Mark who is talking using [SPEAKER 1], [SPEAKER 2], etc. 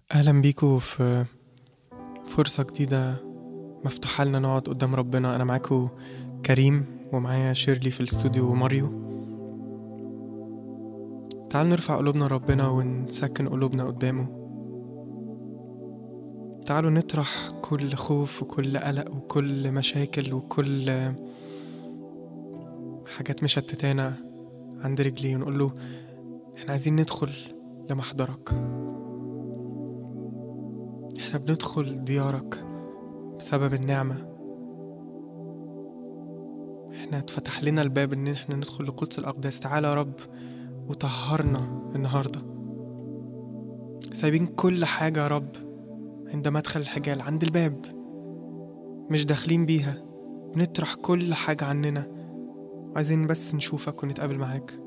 [SPEAKER 1] أهلا بيكم في فرصة جديدة مفتوحة لنا نقعد قدام ربنا أنا معاكم كريم ومعايا شيرلي في الاستوديو وماريو تعالوا نرفع قلوبنا لربنا ونسكن قلوبنا قدامه تعالوا نطرح كل خوف وكل قلق وكل مشاكل وكل حاجات مشتتانا عند رجليه ونقول له احنا عايزين ندخل لمحضرك احنا بندخل ديارك بسبب النعمة احنا اتفتح لنا الباب ان احنا ندخل لقدس الأقداس تعالى يا رب وطهرنا النهاردة سايبين كل حاجة يا رب عند مدخل الحجال عند الباب مش داخلين بيها بنطرح كل حاجة عننا وعايزين بس نشوفك ونتقابل معاك